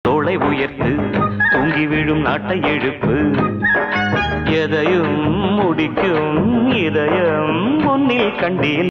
தோளை உயர்த்து தூங்கி விழும் நாட்டை எழுப்பு எதையும் முடிக்கும் இதயம் முன்னில் கண்டேன்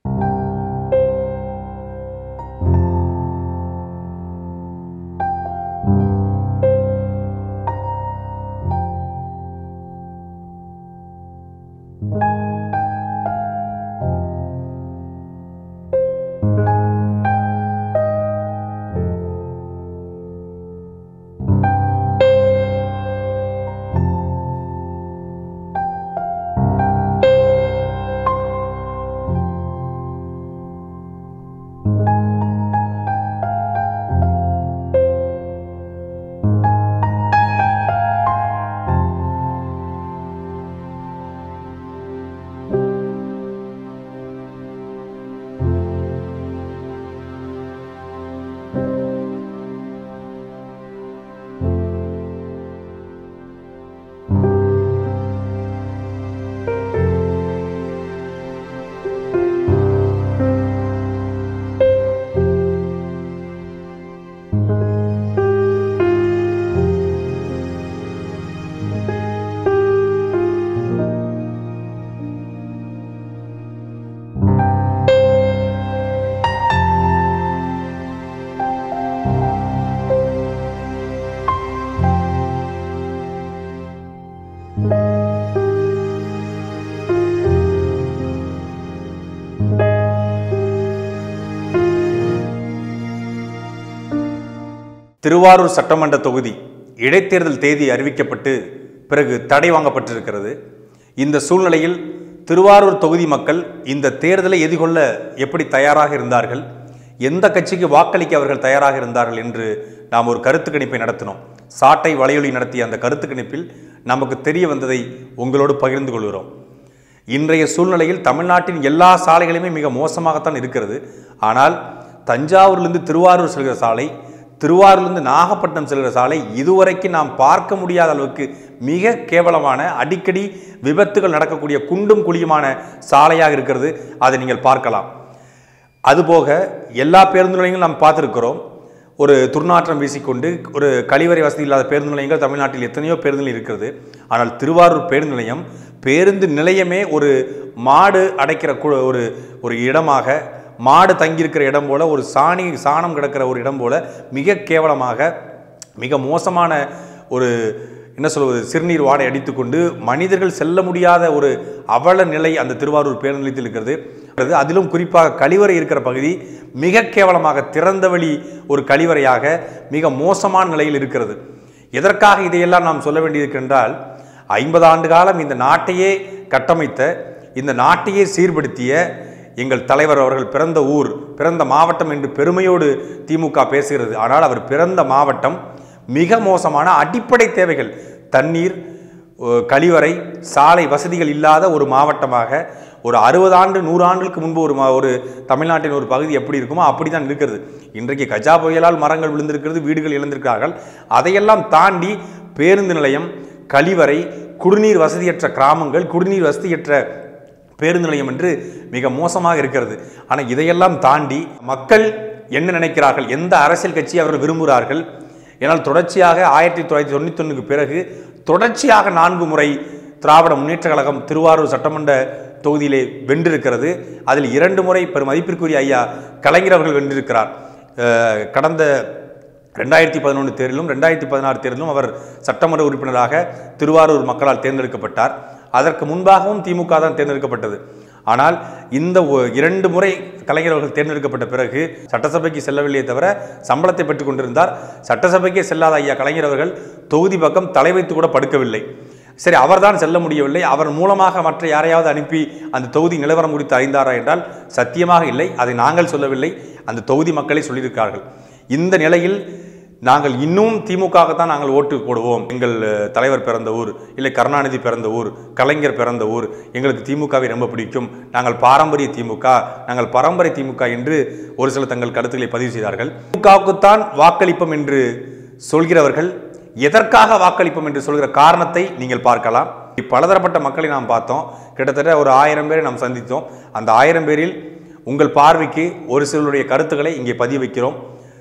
திருவாரூர் சட்டமன்ற தொகுதி இடைத்தேர்தல் தேதி அறிவிக்கப்பட்டு பிறகு தடை வாங்கப்பட்டிருக்கிறது இந்த சூழ்நிலையில் திருவாரூர் தொகுதி மக்கள் இந்த தேர்தலை எதிர்கொள்ள எப்படி தயாராக இருந்தார்கள் எந்த கட்சிக்கு வாக்களிக்க அவர்கள் தயாராக இருந்தார்கள் என்று நாம் ஒரு கருத்து கணிப்பை நடத்தினோம் சாட்டை வலையொலி நடத்திய அந்த கருத்து கணிப்பில் நமக்கு தெரிய வந்ததை உங்களோடு பகிர்ந்து கொள்கிறோம் இன்றைய சூழ்நிலையில் தமிழ்நாட்டின் எல்லா சாலைகளுமே மிக மோசமாகத்தான் இருக்கிறது ஆனால் தஞ்சாவூரிலிருந்து திருவாரூர் செல்கிற சாலை திருவாரூர்லேருந்து நாகப்பட்டினம் செல்கிற சாலை இதுவரைக்கும் நாம் பார்க்க முடியாத அளவுக்கு மிக கேவலமான அடிக்கடி விபத்துகள் நடக்கக்கூடிய குண்டும் குழியுமான சாலையாக இருக்கிறது அதை நீங்கள் பார்க்கலாம் அதுபோக எல்லா பேருந்து நிலையங்களும் நாம் பார்த்துருக்கிறோம் ஒரு துர்நாற்றம் வீசிக்கொண்டு ஒரு கழிவறை வசதி இல்லாத பேருந்து நிலையங்கள் தமிழ்நாட்டில் எத்தனையோ பேருந்து நிலையம் இருக்கிறது ஆனால் திருவாரூர் பேருந்து நிலையம் பேருந்து நிலையமே ஒரு மாடு அடைக்கிற கு- ஒரு ஒரு இடமாக மாடு தங்கியிருக்கிற இடம் போல ஒரு சாணி சாணம் கிடக்கிற ஒரு இடம் போல மிக கேவலமாக மிக மோசமான ஒரு என்ன சொல்வது சிறுநீர் வாடை அடித்துக்கொண்டு மனிதர்கள் செல்ல முடியாத ஒரு அவல நிலை அந்த திருவாரூர் பேருந்து நிலையத்தில் இருக்கிறது இருக்கிறது. அதிலும் குறிப்பாக கழிவறை இருக்கிற பகுதி மிக கேவலமாக திறந்தவெளி ஒரு கழிவறையாக மிக மோசமான நிலையில் இருக்கிறது எதற்காக இதையெல்லாம் நாம் சொல்ல வேண்டியிருக்கின்றால் ஐம்பது ஆண்டு காலம் இந்த நாட்டையே கட்டமைத்த இந்த நாட்டையே சீர்படுத்திய எங்கள் தலைவர் அவர்கள் பிறந்த ஊர் பிறந்த மாவட்டம் என்று பெருமையோடு திமுக பேசுகிறது ஆனால் அவர் பிறந்த மாவட்டம் மிக மோசமான அடிப்படை தேவைகள் தண்ணீர் அஹ், கழிவறை சாலை வசதிகள் இல்லாத ஒரு மாவட்டமாக ஒரு அறுபது ஆண்டு நூறு ஆண்டுகளுக்கு முன்பு ஒரு மா- ஒரு தமிழ்நாட்டின் ஒரு பகுதி எப்படி இருக்குமோ அப்படி தான் இருக்கிறது இன்றைக்கு கஜா புயலால் மரங்கள் விழுந்திருக்கிறது வீடுகள் இழந்திருக்கிறார்கள் அதையெல்லாம் தாண்டி பேருந்து நிலையம் கழிவறை குடிநீர் வசதியற்ற கிராமங்கள் குடிநீர் வசதியற்ற பேருந்து நிலையம் என்று மிக மோசமாக இருக்கிறது ஆனால் இதையெல்லாம் தாண்டி மக்கள் என்ன நினைக்கிறார்கள் எந்த அரசியல் கட்சியை அவர்கள் விரும்புகிறார்கள் ஏன்னால் தொடர்ச்சியாக ஆயிரத்தி தொள்ளாயிரத்தி தொண்ணூத்தொன்னுக்கு பிறகு தொடர்ச்சியாக நான்கு முறை திராவிட முன்னேற்ற கழகம் திருவாரூர் சட்டமன்ற தொகுதியிலே வென்றிருக்கிறது அதில் இரண்டு முறை பெரும் மதிப்பிற்குரிய ஐயா கலைஞர் அவர்கள் வென்றிருக்கிறார் அஹ், கடந்த ரெண்டாயிரத்தி பதினொன்று தேர்தலும் ரெண்டாயிரத்தி பதினாறு தேர்தலும் அவர் சட்டமன்ற உறுப்பினராக திருவாரூர் மக்களால் தேர்ந்தெடுக்கப்பட்டார் அதற்கு முன்பாகவும் திமுக தான் தேர்ந்தெடுக்கப்பட்டது ஆனால் இந்த ஒ- இரண்டு முறை கலைஞர் அவர்கள் தேர்ந்தெடுக்கப்பட்ட பிறகு சட்டசபைக்கு செல்லவில்லையே தவிர சம்பளத்தை பெற்றுக் கொண்டிருந்தார் சட்டசபைக்கே செல்லாத ஐயா கலைஞர் அவர்கள் தொகுதி பக்கம் தலை வைத்து கூட படுக்கவில்லை சரி அவர்தான் செல்ல முடியவில்லை அவர் மூலமாக மற்ற யாரையாவது அனுப்பி அந்த தொகுதி நிலவரம் குறித்து அறிந்தாரா என்றால் சத்தியமாக இல்லை அதை நாங்கள் சொல்லவில்லை அந்த தொகுதி மக்களே சொல்லியிருக்கிறார்கள் இந்த நிலையில் நாங்கள் இன்னும் திமுகவுக்குத்தான் நாங்கள் ஓட்டு போடுவோம் எங்கள் அஹ், தலைவர் பிறந்த ஊர் இல்லை கருணாநிதி பிறந்த ஊர் கலைஞர் பிறந்த ஊர் எங்களுக்கு திமுகவை ரொம்ப பிடிக்கும் நாங்கள் பாரம்பரிய திமுக நாங்கள் பரம்பரை திமுக என்று ஒரு சில தங்கள் கருத்துக்களை பதிவு செய்தார்கள் திமுகவுக்குத்தான் வாக்களிப்போம் என்று சொல்கிறவர்கள் எதற்காக வாக்களிப்போம் என்று சொல்கிற காரணத்தை நீங்கள் பார்க்கலாம் பலதரப்பட்ட மக்களை நாம் பார்த்தோம் கிட்டத்தட்ட ஒரு ஆயிரம் பேரை நாம் சந்தித்தோம் அந்த ஆயிரம் பேரில் உங்கள் பார்வைக்கு ஒரு சிலருடைய கருத்துக்களை இங்கே பதிவு வைக்கிறோம்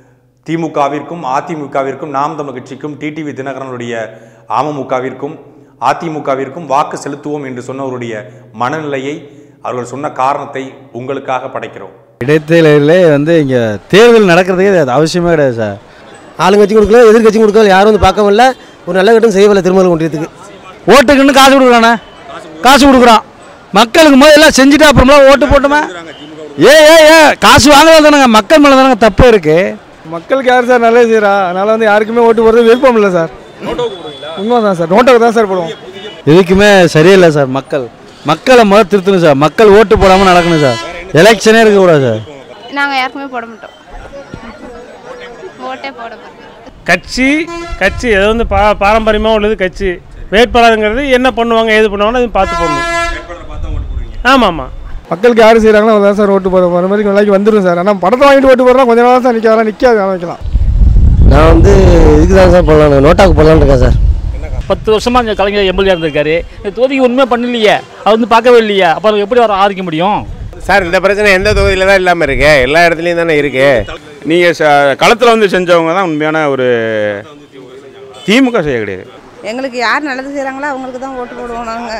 திமுகவிற்கும் அதிமுகவிற்கும் நாம் தமிழ் கட்சிக்கும் டிடிவி தினகரனுடைய அமமுகவிற்கும் அதிமுகவிற்கும் வாக்கு செலுத்துவோம் என்று சொன்னவருடைய மனநிலையை அவர்கள் சொன்ன காரணத்தை உங்களுக்காக படைக்கிறோம் இடைத்தேர்தலே வந்து இங்கே தேர்தல் நடக்கிறதுக்கே அது அவசியமே கிடையாது சார் ஆளுங்கட்சி கொடுக்கல எதிர்கட்சி கொடுக்கல யாரும் வந்து பார்க்கவும் இல்லை ஒரு நல்ல கட்டம் செய்யவில்லை திருமணம் கொண்டியத்துக்கு ஓட்டுக்குன்னு காசு கொடுக்குறானே காசு கொடுக்குறான் மக்களுக்கு முதல்ல செஞ்சுட்டு அப்புறமா ஓட்டு போட்டோமே ஏ ஏ ஏ காசு வாங்கலாம் தானங்க மக்கள் மேலே தானங்க தப்பு இருக்கு மக்களுக்கு யார் சார் நல்லது செய்கிறா அதனால் வந்து யாருக்குமே ஓட்டு போடுறது விருப்பம் இல்லை சார் உண்மை தான் சார் நோட்டுக்கு தான் சார் போடுவோம் எதுக்குமே சரியில்லை சார் மக்கள் மக்களை முதல் திருத்தணும் சார் மக்கள் ஓட்டு போடாமல் நடக்கணும் சார் எலெக்ஷனே இருக்கக்கூடாது சார் நாங்கள் யாருக்குமே போட மாட்டோம் ஓட்டே போட மாட்டோம் கட்சி கட்சி அது வந்து பா பாரம்பரியமாக உள்ளது கட்சி வேட்பாளருங்கிறது என்ன பண்ணுவாங்க ஏது பண்ணுவாங்கன்னு அது பார்த்து போடணும் ஆமாம் ஆமாம் மக்களுக்கு யார் செய்கிறாங்களோ அவங்க தான் சார் ஓட்டு போட போகிற மாதிரி நாளைக்கு வந்துடும் சார் ஆனால் படத்தை வாங்கிட்டு ஓட்டு போடுறா கொஞ்ச நாள் சார் நிற்காதான் நிற்காது வைக்கலாம் நான் வந்து இதுக்கு தான் சார் போடலாம் நோட்டாக்கு போடலான்னு இருக்கேன் சார் பத்து வருஷமா இங்கே கலைஞர் எம்எல்ஏ இருந்திருக்காரு இந்த தொகுதிக்கு உண்மையாக பண்ணலையே அவர் வந்து பார்க்கவே இல்லையா அப்புறம் எப்படி அவர் ஆதரிக்க முடியும் சார் இந்த பிரச்சனை எந்த தொகுதியில தான் இல்லாமல் இருக்கு எல்லா இடத்துலையும் தானே இருக்கு நீங்கள் களத்தில் வந்து செஞ்சவங்க தான் உண்மையான ஒரு திமுக செய்ய கிடையாது எங்களுக்கு யார் நல்லது செய்கிறாங்களோ அவங்களுக்கு தான் ஓட்டு போடுவோம் நாங்கள்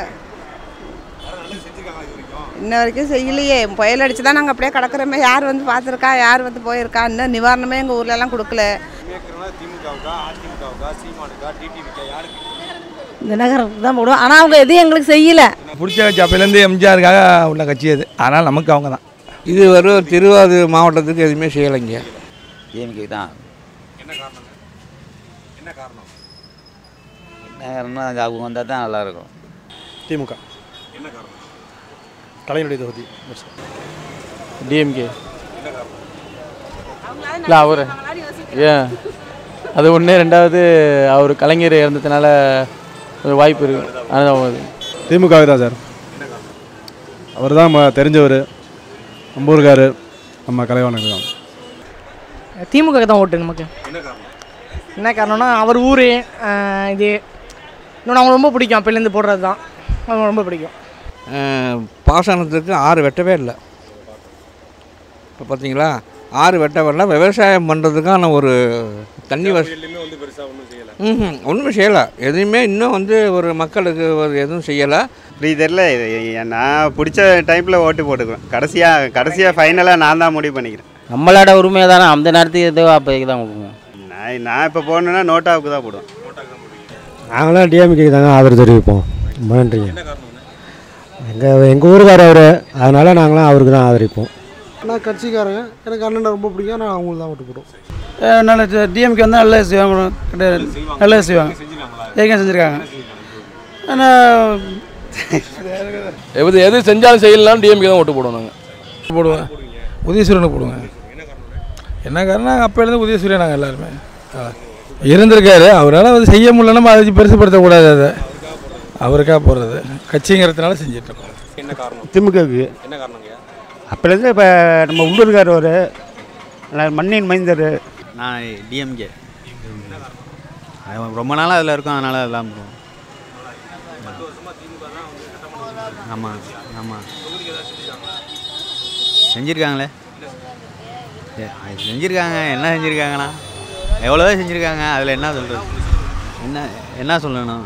இன்ன வரைக்கும் செய்யலையே புயல் அடிச்சு தான் நாங்கள் அப்படியே கிடக்குறோமே யார் வந்து பார்த்துருக்கா யார் வந்து போயிருக்கா இன்னும் நிவாரணமே எங்கள் ஊர்லலாம் கொடுக்கல தினகரனுக்கு தான் போடுவோம் ஆனால் அவங்க எதுவும் எங்களுக்கு செய்யல பிடிச்ச கட்சி அப்போலேருந்து எம்ஜிஆருக்காக உள்ள கட்சி அது ஆனால் நமக்கு அவங்க தான் இது வரும் திருவாரூர் மாவட்டத்துக்கு எதுவுமே செய்யலைங்க டிஎம்கே தான் என்ன காரணம் அவங்க வந்தால் தான் நல்லாயிருக்கும் திமுக கலைஞருடைய தொகுதி டிஎம்கே இல்லை அவர் ஏன் அது ஒன்று ரெண்டாவது அவர் கலைஞர் இறந்ததுனால ஒரு வாய்ப்பு இருக்கு அதுதான் திமுக தான் சார் அவர் தான் தெரிஞ்சவர் நம்ம ஊருக்காரு நம்ம கலைவாணர் தான் திமுக தான் ஓட்டு நமக்கு என்ன காரணம்னா அவர் ஊர் இது இன்னொன்று அவங்க ரொம்ப பிடிக்கும் அப்போலேருந்து போடுறது தான் அவங்க ரொம்ப பிடிக்கும் பாசனத்துக்கு ஆறு வெட்டவே இல்லை இப்போ பார்த்தீங்களா ஆறு வெட்ட வரல விவசாயம் பண்ணுறதுக்கான ஒரு தண்ணி வசதி ம் ஒன்றும் செய்யலை எதுவுமே இன்னும் வந்து ஒரு மக்களுக்கு ஒரு எதுவும் செய்யலை இப்படி தெரியல இது நான் பிடிச்ச டைப்பில் ஓட்டு போட்டுக்குவேன் கடைசியாக கடைசியாக ஃபைனலாக நான் தான் முடிவு பண்ணிக்கிறேன் நம்மளோட உரிமை தானே அந்த நேரத்துக்கு ஏதோ அப்போதைக்கு தான் கொடுக்கணும் நான் நான் இப்போ போகணுன்னா நோட்டாவுக்கு தான் போடுவேன் நாங்களாம் டிஎம்கே தாங்க ஆதரவு தெரிவிப்போம் ரொம்ப நன்றிங்க எங்கள் எங்கள் ஊருக்கார் அவர் அதனால் நாங்களாம் அவருக்கு தான் ஆதரிப்போம் நான் கட்சிக்காரங்க எனக்கு அண்ணன் ரொம்ப பிடிக்கும் நான் அவங்களுக்கு தான் ஓட்டு போடுவோம் நல்ல டிஎம்கே வந்து நல்லா செய்வாங்க கிடையாது நல்லா செய்வாங்க ஏற்கனவே செஞ்சுருக்காங்க ஆனால் எது எது செஞ்சாலும் செய்யலாம் டிஎம்கே தான் ஓட்டு போடுவோம் நாங்கள் போடுவேன் உதயசூரியனுக்கு போடுவேன் என்ன காரணம் அப்போலேருந்து உதயசூரியன் நாங்கள் எல்லாருமே ஆ. இருந்திருக்காரு அவரால் வந்து செய்ய முடியலன்னா அதை பெருசுப்படுத்தக்கூடாது அதை அவருக்காக போடுறது கட்சிங்கிறதுனால செஞ்சுட்டு இருக்கோம் என்ன காரணம் திமுகவுக்கு என்ன காரணங்க அப்போலேருந்து இப்போ நம்ம உள்ளூர்கார் ஒரு மண்ணின் மைந்தர் நான் டிஎம்கே ரொம்ப நாளாக அதில் இருக்கும் அதனால் எல்லாம் ஆமாம் ஆமாம் செஞ்சுருக்காங்களே சரி, அது செஞ்சுருக்காங்க என்ன செஞ்சுருக்காங்கண்ணா எவ்வளோவோ செஞ்சுருக்காங்க அதில் என்ன சொல்கிறது என்ன என்ன சொல்லணும்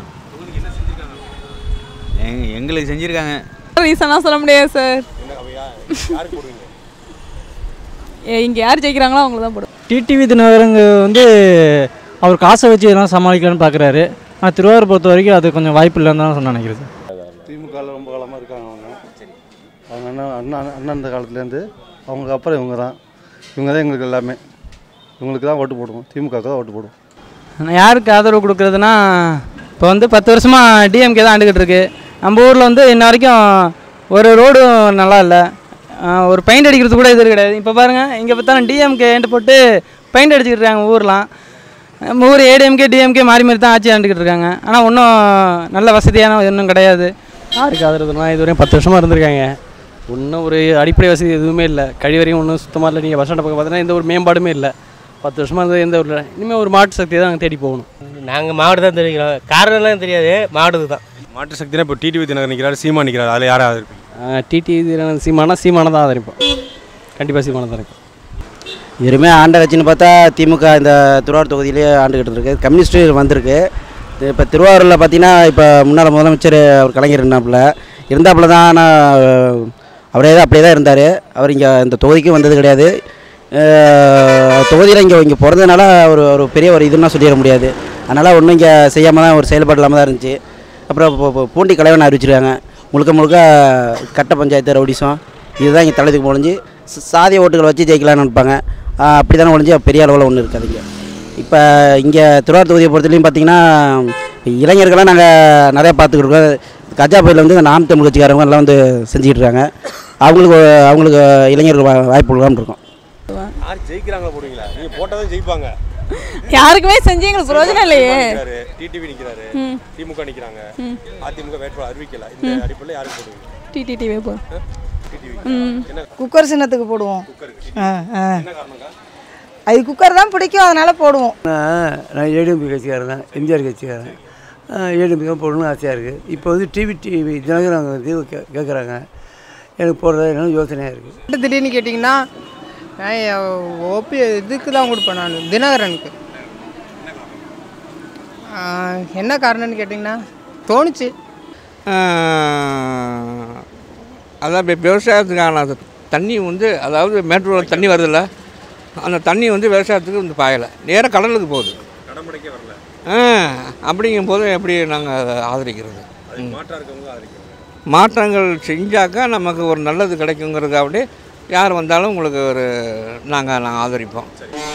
எங் எங்களுக்கு செஞ்சுருக்காங்க ரீசனாக சொல்ல முடியாது சார் இங்கே யார் ஜெயிக்கிறாங்களோ அவங்கள தான் போடுவோம் டிடிவி தினகரங்க வந்து அவர் காசை வச்சு எதனா சமாளிக்கலாம்னு பார்க்குறாரு ஆனால் திருவாரூர் பொறுத்த வரைக்கும் அது கொஞ்சம் வாய்ப்பு இல்லைன்னு தான் நான் நினைக்கிறது திமுகவில் ரொம்ப காலமாக இருக்காங்க அவங்க அவங்க அண்ணன் அண்ணன் அண்ணன் இந்த காலத்துலேருந்து அவங்களுக்கு அப்புறம் இவங்க தான் இவங்க தான் எங்களுக்கு எல்லாமே இவங்களுக்கு தான் ஓட்டு போடுவோம் திமுகவுக்கு தான் ஓட்டு போடுவோம் நான் யாருக்கு ஆதரவு கொடுக்குறதுனா இப்போ வந்து பத்து வருஷமாக டிஎம்கே தான் ஆண்டுக்கிட்டு இருக்கு நம்ம ஊரில் வந்து இன்ன வரைக்கும் ஒரு ரோடும் நல்லா இல்லை ஆஹ் ஒரு பெயிண்ட் அடிக்கிறது கூட இது கிடையாது இப்போ பாருங்கள் இங்கே பார்த்தாலும் டிஎம்கேன்ட்டு போட்டு பெயிண்ட் அடிச்சுக்கிட்டு இருக்காங்க ஊர்லாம் நம்ம ஊர் ஏடிஎம்கே டிஎம்கே மாறி மாறி தான் ஆட்சி ஆண்டுக்கிட்டு இருக்காங்க ஆனால் ஒன்றும் நல்ல வசதியான இன்னும் கிடையாது யாருக்கு ஆதரவுனா இதுவரையும் பத்து வருஷமாக இருந்திருக்காங்க ஒன்றும் ஒரு அடிப்படை வசதி எதுவுமே இல்லை கழிவறையும் ஒன்றும் சுத்தமாக இல்லை நீங்கள் பஸ் ஸ்டாண்டை பக்கம் பார்த்தீங்கன்னா எந்த ஒரு மேம்பாடுமே இல்லை பத்து வருஷமாக இருந்தது எந்த ஒரு இனிமேல் ஒரு மாட்டு சக்தியை தான் நாங்கள் தேடி போகணும் நாங்கள் மாவட்டம் தான் தெரிவிக்கிறோம் காரணம்லாம் தெரியாது மாவட்டத்துக்கு தான் மாட்டு சக்தினா இப்போ டிடிவி தினகர் நிற்கிறாரு சீமா நிற்கிறாரு அதில் யாராவது டிடி சீமானா சீமானை தான் ஆதரிப்போம் கண்டிப்பாக சீமானை தான் இருக்கும் இதுவுமே ஆண்ட கட்சின்னு பார்த்தா திமுக இந்த திருவாரூர் தொகுதியிலே ஆண்டுகிட்டு இருக்கு கம்யூனிஸ்ட் வந்திருக்கு இப்போ திருவாரூரில் பார்த்தீங்கன்னா இப்போ முன்னாள் முதலமைச்சர் அவர் கலைஞர் இருந்தாப்புல இருந்தாப்புல தான் ஆனால் அவரே தான் அப்படியே தான் இருந்தார் அவர் இங்கே இந்த தொகுதிக்கு வந்தது கிடையாது தொகுதியில் இங்கே இங்கே பிறந்ததுனால ஒரு ஒரு பெரிய ஒரு இதுன்னா சொல்லிட முடியாது அதனால் ஒன்றும் இங்கே செய்யாமல் தான் ஒரு செயல்பாடு இல்லாமல் தான் இருந்துச்சு அப்புறம் இப்போ இப்போ பூண்டி கலைவன் அறிவிச்சிருக்காங்க முழுக்க முழுக்க கட்ட பஞ்சாயத்து ரவுடிசம் இதுதான் இங்கே தலைதுக்கு முடிஞ்சு சாதிய ஓட்டுகள் வச்சு ஜெயிக்கலாம்னு நினைப்பாங்க அப்படி தானே ஒழிஞ்சு பெரிய அளவில் ஒன்றும் இருக்காது இங்கே இப்போ இங்கே திருவாரூர் தொகுதியை பொறுத்தவரையும் பார்த்தீங்கன்னா இளைஞர்களாம் நாங்கள் நிறையா பார்த்துக்கிட்டு இருக்கோம் கஜா புயலில் வந்து இந்த நாம் தமிழ் கட்சிக்காரங்க எல்லாம் வந்து செஞ்சுக்கிட்டு இருக்காங்க அவங்களுக்கு அவங்களுக்கு இளைஞர்கள் வா- வாய்ப்பு கொடுக்காம இருக்கோம் யார் ஜெயிக்கிறாங்களா போடுவீங்களா நீங்க போட்டதும் ஜெயிப்பாங்க யாருக்குமே செஞ்சு எங்களுக்கு பிரயோஜனம் இல்லையே டிடிவி நிக்கிறாரு ம். திமுக நிக்கிறாங்க ம். அதிமுக வேட்பாளர் அறிவிக்கல இந்த ம். அடிப்படையில் யாருக்கு போடுவீங்க டிடிடிவே போ டிடிவி ம் என்ன குக்கர் சின்னத்துக்கு போடுவோம் குக்கருக்கு ஆ ஆ என்ன காரணம்க்கா அது குக்கர் தான் பிடிக்கும் அதனால போடுவோம் நான் நான் ஏடிஎம்பி கட்சிக்காரன் தான் எம்ஜிஆர் கட்சிக்காரன் ஏடிஎம்பி தான் போடணும்னு ஆசையாக இருக்குது இப்போ வந்து டிவி டிவி தினகரன் வந்து கே கேட்குறாங்க எனக்கு போடுறது என்னன்னு யோசனையாக இருக்குது திடீர்னு கேட்டிங்கன்னா ஓபி இதுக்கு தான் கொடுப்பேன் நான் தினகரனுக்கு ஆ, என்ன காரணம்னு கேட்டிங்கன்னா தோணுச்சு அதான் இப்போ விவசாயத்துக்கான அந்த தண்ணி வந்து அதாவது மேட்டூரில் தண்ணி வருதுல்ல அந்த தண்ணி வந்து விவசாயத்துக்கு வந்து பாயலை நேராக கடலுக்கு போகுது கடம்படைக்கே வரல ஆ அப்படிங்கும்போது எப்படி நாங்கள் அதை ஆதரிக்கிறது அதுக்கு மாற்றா இருக்கவங்க ஆதரிக்கிறாங்க மாற்றங்கள் செஞ்சாக்கா நமக்கு ஒரு நல்லது கிடைக்குங்கிறதுக்காக யார் வந்தாலும் உங்களுக்கு ஒரு நாங்கள் நாங்கள் ஆதரிப்போம்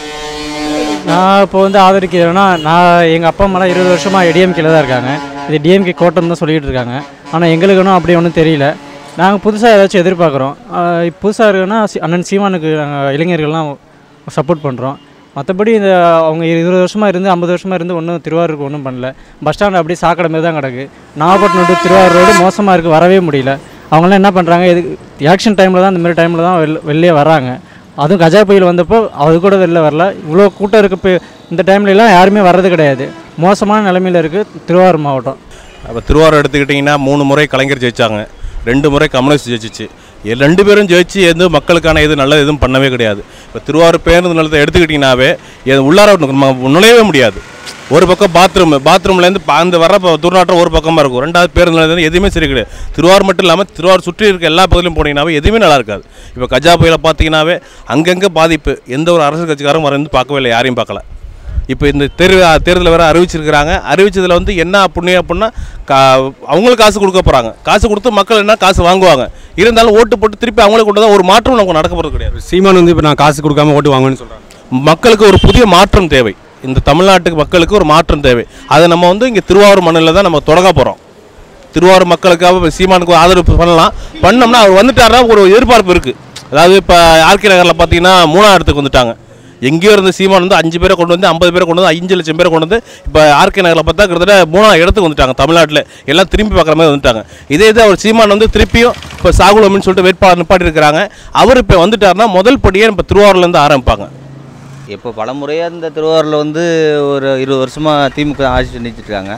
நான் இப்போ வந்து ஆதரிக்கிறேன்னா நான் எங்கள் அப்பா அம்மாலாம் இருபது வருஷமாக டிஎம்கேல தான் இருக்காங்க இது டிஎம்கே கோட்டம் தான் சொல்லிகிட்டு இருக்காங்க ஆனால் எங்களுக்கு ஒன்றும் அப்படி ஒன்றும் தெரியல நாங்கள் புதுசாக ஏதாச்சும் எதிர்பார்க்குறோம் புதுசாக இருக்குன்னா சி- அண்ணன் சீமானுக்கு நாங்கள் இளைஞர்கள்லாம் சப்போர்ட் பண்ணுறோம் மற்றபடி இந்த அவங்க இருபது வருஷமாக இருந்து ஐம்பது வருஷமாக இருந்து ஒன்றும் திருவாரூருக்கு ஒன்றும் பண்ணல பஸ் ஸ்டாண்ட் அப்படியே சாக்கடை மாதிரி தான் கிடக்கு நாகப்பட்டினம் டு திருவாரூர் ரோடு மோசமாக இருக்குது வரவே முடியல அவங்களாம் என்ன பண்ணுறாங்க இது எலெக்ஷன் டைமில் தான் இந்த மாதிரி டைமில் தான் வெளில வெளிலே வராங்க அதுவும் கஜா புயல் வந்தப்போ அது கூட வெளில வரல இவ்வளோ கூட்டம் இருக்கு இப்போ இந்த டைம்லலாம் யாருமே வர்றது கிடையாது மோசமான நிலைமையில் இருக்குது திருவாரூர் மாவட்டம் அப்போ திருவாரூர் எடுத்துக்கிட்டிங்கன்னா மூணு முறை கலைஞர் ஜெயிச்சாங்க ரெண்டு முறை கம்யூனிஸ்ட் ஜெயிச்சிச்சு எ- ரெண்டு பேரும் ஜெயிச்சு எது மக்களுக்கான எது நல்லது எதுவும் பண்ணவே கிடையாது இப்போ திருவாரூர் பேருந்து நிலத்தை எடுத்துக்கிட்டிங்கனாவே எது உள்ளார நம்ம நுழையவே முடியாது ஒரு பக்கம் பாத்ரூம் பாத்ரூம்லேருந்து அந்த வர ப- துர்நாற்றம் ஒரு பக்கமாக இருக்கும் ரெண்டாவது பேருந்து நிலையத்துல எதுவுமே சரி கிடையாது திருவாரூர் மட்டும் இல்லாமல் திருவாரூர் சுற்றி இருக்க எல்லா பகுதியிலும் போனீங்கன்னாவே எதுவுமே நல்லா இருக்காது இப்போ கஜா புயலை பார்த்தீங்கன்னாவே அங்கங்கே பாதிப்பு எந்த ஒரு அரசியல் கட்சிக்காரும் வந்து பார்க்கவே இல்லை யாரையும் பார்க்கல இப்போ இந்த தேர்வு தேர்தலில் வேறு அறிவிச்சிருக்கிறாங்க அறிவிச்சதில் வந்து என்ன புண்ணியம் அப்படின்னா கா அவங்களுக்கு காசு கொடுக்க போகிறாங்க காசு கொடுத்து மக்கள் என்ன காசு வாங்குவாங்க இருந்தாலும் ஓட்டு போட்டு திருப்பி அவங்களே கொண்டு தான் ஒரு மாற்றம் நமக்கு நடக்க போகிறது கிடையாது சீமான் வந்து இப்போ நான் காசு கொடுக்காம ஓட்டு வாங்குவேன்னு சொல்கிறாங்க மக்களுக்கு ஒரு புதிய மாற்றம் தேவை இந்த தமிழ்நாட்டுக்கு மக்களுக்கு ஒரு மாற்றம் தேவை அதை நம்ம வந்து இங்கே திருவாரூர் மண்ணில் தான் நம்ம தொடங்க போகிறோம் திருவாரூர் மக்களுக்காக இப்ப சீமானுக்கு ஒரு ஆதரவு பண்ணலாம் பண்ணோம்னா அவர் வந்துட்டாருன்னா ஒரு எதிர்பார்ப்பு இருக்குது அதாவது இப்போ ஆர்கே நகரில் பார்த்தீங்கன்னா மூணாவது இடத்துக்கு வந்துட்டாங்க எங்கேயோ இருந்த சீமான் வந்து அஞ்சு பேரை கொண்டு வந்து ஐம்பது பேரை கொண்டு வந்து அஞ்சு லட்சம் பேரை கொண்டு வந்து இப்போ ஆர்கே நகரில் பார்த்தா கிட்டத்தட்ட மூணாவது இடத்துக்கு வந்துட்டாங்க தமிழ்நாட்டில் எல்லாம் திரும்பி பார்க்குற மாதிரி வந்துட்டாங்க இதே இது அவர் சீமான் வந்து திருப்பியும் இப்போ சாகுல் அமின்னு சொல்லிட்டு வேட்பாளர் நிப்பாட்டி இருக்கிறாங்க அவர் இப்போ வந்துட்டாருன்னா முதல் படியே இப்போ திருவாரூர்லேருந்து ஆரம்பிப்பாங்க இப்போ பலமுறையாக இந்த திருவாரூரில் வந்து ஒரு இருபது வருஷமாக திமுக ஆட்சி செஞ்சுட்டு இருக்காங்க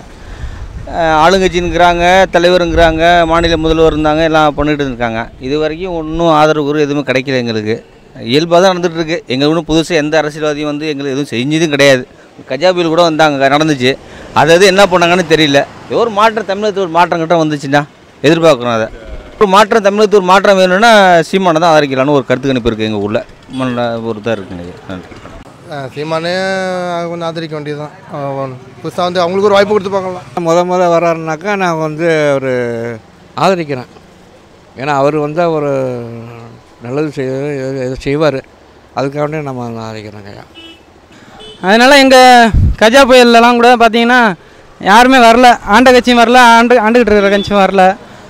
அஹ் ஆளுங்கட்சிங்கிறாங்க தலைவருங்கிறாங்க மாநில முதல்வர் இருந்தாங்க எல்லாம் பண்ணிட்டு இருக்காங்க இது வரைக்கும் ஒன்றும் ஆதரவு குரு எதுவுமே கிடைக்கல எங்களுக்கு இயல்பாக தான் நடந்துட்டு இருக்கு எங்களுக்கு ஒன்றும் புதுசாக எந்த அரசியல்வாதியும் வந்து எங்களுக்கு எதுவும் செஞ்சதும் கிடையாது கஜா புயல் கூட வந்தாங்க நடந்துச்சு அது அது என்ன பண்ணாங்கன்னு தெரியல ஏதோ ஒரு மாற்றம் தமிழகத்துக்கு ஒரு மாற்றம் கிட்ட வந்துச்சுன்னா எதிர்பார்க்குறோம் அதை ஒரு மாற்றம் தமிழகத்துக்கு ஒரு மாற்றம் வேணும்னா சீமானை தான் ஆதரிக்கலாம்னு ஒரு கருத்து கணிப்பு இருக்குது எங்கள் ஊரில் ஒரு இதாக இருக்குங்க நன்றி சீமானே கொஞ்சம் ஆதரிக்க வேண்டியதுதான் புதுசாக வந்து அவங்களுக்கு ஒரு வாய்ப்பு கொடுத்து பார்க்கலாம் முத முத வர்றாருனாக்கா நான் வந்து ஒரு ஆதரிக்கிறேன் ஏன்னா அவர் வந்து ஒரு நல்லது செய்ய செய்வார் அதுக்காக வேண்டி நம்ம ஆதரிக்கிறோங்க ஐயா அதனால் எங்கள் கஜா புயல்லலாம் கூட பார்த்தீங்கன்னா யாருமே வரல ஆண்ட கட்சியும் வரல ஆண்டு ஆண்டுகிட்டு இருக்கிற கட்சியும் வரல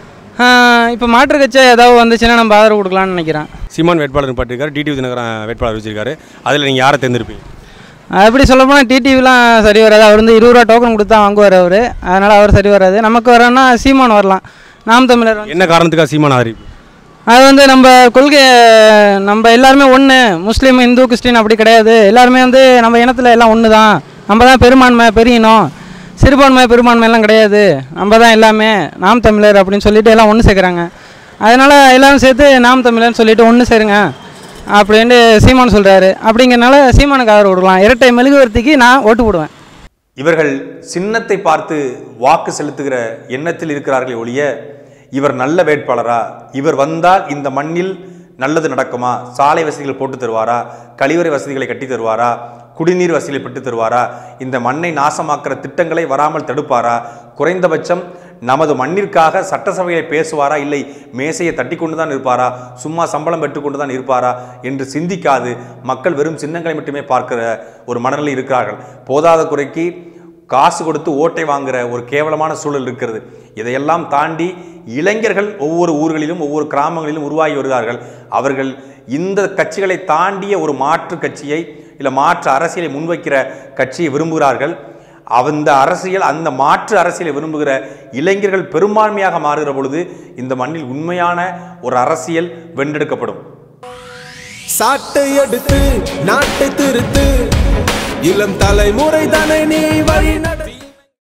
இப்போ மாற்று கட்சி ஏதாவது வந்துச்சுன்னா நம்ம ஆதரவு கொடுக்கலான்னு நினைக்கிறேன் சீமான் வேட்பாளர் நிப்பாட்டிருக்காரு டிடிவி தினகரன் வேட்பாளர் வச்சிருக்காரு அதில் நீங்கள் யாரை தேர்ந்தெடுப்பீங்க அப்படி சொல்ல போனால் டிடிவிலாம் சரி வராது அவர் வந்து இருபது ரூபா டோக்கன் கொடுத்தா வாங்குவார் அவர் அதனால் அவர் சரி வராது நமக்கு வரனா சீமான் வரலாம் நாம் தமிழர் வந்து- என்ன காரணத்துக்காக சீமான் ஆதரிப்பு அது வந்து நம்ம கொள்கை நம்ம எல்லாருமே ஒன்று முஸ்லீம் இந்து கிறிஸ்டின் அப்படி கிடையாது எல்லாருமே வந்து நம்ம இனத்தில் எல்லாம் ஒன்று தான் நம்ம தான் பெரும்பான்மை பெரிய இனம் சிறுபான்மை பெரும்பான்மை எல்லாம் கிடையாது நம்ம தான் எல்லாமே நாம் தமிழர் அப்படின்னு சொல்லிட்டு எல்லாம் ஒன்று சேர்க்குறாங்க அதனால் எல்லாரும் சேர்த்து நாம் தமிழர்னு சொல்லிட்டு ஒன்று சேருங்க அப்படின்னு சீமான் சொல்கிறாரு அப்படிங்கிறனால சீமானுக்கு ஆதரவு கொடுக்கலாம் இரட்டை மெழுகுவர்த்திக்கு நான் ஓட்டு போடுவேன் இவர்கள் சின்னத்தை பார்த்து வாக்கு செலுத்துகிற எண்ணத்தில் இருக்கிறார்களே ஒழிய இவர் நல்ல வேட்பாளரா இவர் வந்தால் இந்த மண்ணில் நல்லது நடக்குமா சாலை வசதிகள் போட்டு தருவாரா கழிவறை வசதிகளை கட்டி தருவாரா குடிநீர் வசதிகளை பெற்று தருவாரா இந்த மண்ணை நாசமாக்குற திட்டங்களை வராமல் தடுப்பாரா குறைந்தபட்சம் நமது மண்ணிற்காக சட்டசபையை பேசுவாரா இல்லை மேசையை தட்டி கொண்டு தான் இருப்பாரா சும்மா சம்பளம் பெற்றுக்கொண்டு தான் இருப்பாரா என்று சிந்திக்காது மக்கள் வெறும் சின்னங்களை மட்டுமே பார்க்கிற ஒரு மனநிலை இருக்கிறார்கள் போதாத குறைக்கு காசு கொடுத்து ஓட்டை வாங்குற ஒரு கேவலமான சூழல் இருக்கிறது இதையெல்லாம் தாண்டி இளைஞர்கள் ஒவ்வொரு ஊர்களிலும் ஒவ்வொரு கிராமங்களிலும் உருவாகி வருகிறார்கள் அவர்கள் இந்த கட்சிகளை தாண்டிய ஒரு மாற்று கட்சியை இல்லை மாற்று அரசியலை முன்வைக்கிற கட்சியை விரும்புகிறார்கள் அந்த அரசியல் அந்த மாற்று அரசியலை விரும்புகிற இளைஞர்கள் பெரும்பான்மையாக மாறுகிற பொழுது இந்த மண்ணில் உண்மையான ஒரு அரசியல் வென்றெடுக்கப்படும் சாட்டை எடுத்து நாட்டை திருத்து இளம் தலைமுறை தானே நீ வழி நட